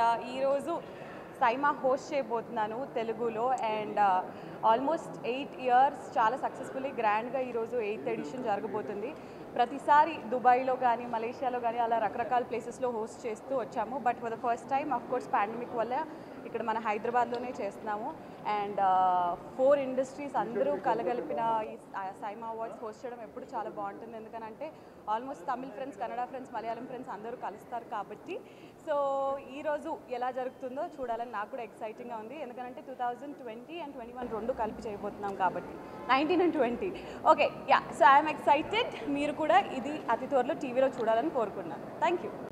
ఈరోజు సైమా హోస్ట్ చేయబోతున్నాను తెలుగులో అండ్ ఆల్మోస్ట్ ఎయిట్ ఇయర్స్ చాలా సక్సెస్ఫుల్లీ గ్రాండ్గా ఈరోజు ఎయిత్ ఎడిషన్ జరగబోతుంది ప్రతిసారి దుబాయ్లో కానీ మలేషియాలో కానీ అలా రకరకాల ప్లేసెస్లో హోస్ట్ చేస్తూ వచ్చాము but for the first time of course pandemic వల్ల ఇక్కడ మన హైదరాబాద్లోనే చేస్తున్నాము అండ్ ఫోర్ ఇండస్ట్రీస్ అందరూ కలగలిపిన ఈ సైమా అవార్డ్స్ హోస్ట్ చేయడం ఎప్పుడు చాలా బాగుంటుంది ఎందుకనంటే almost Tamil friends Kannada friends Malayalam friends అందరూ కలుస్తారు కాబట్టి సో ఈరోజు ఎలా జరుగుతుందో చూడాలని నాకు కూడా ఎక్సైటింగ్గా ఉంది ఎందుకంటే two thousand twenty and twenty one రెండు కలిపి చేయబోతున్నాం కాబట్టి nineteen and twenty okay yeah so I'm excited మీరు కూడా ఇది అతి త్వరలో టీవీలో చూడాలని కోరుకున్నాను థ్యాంక్ యూ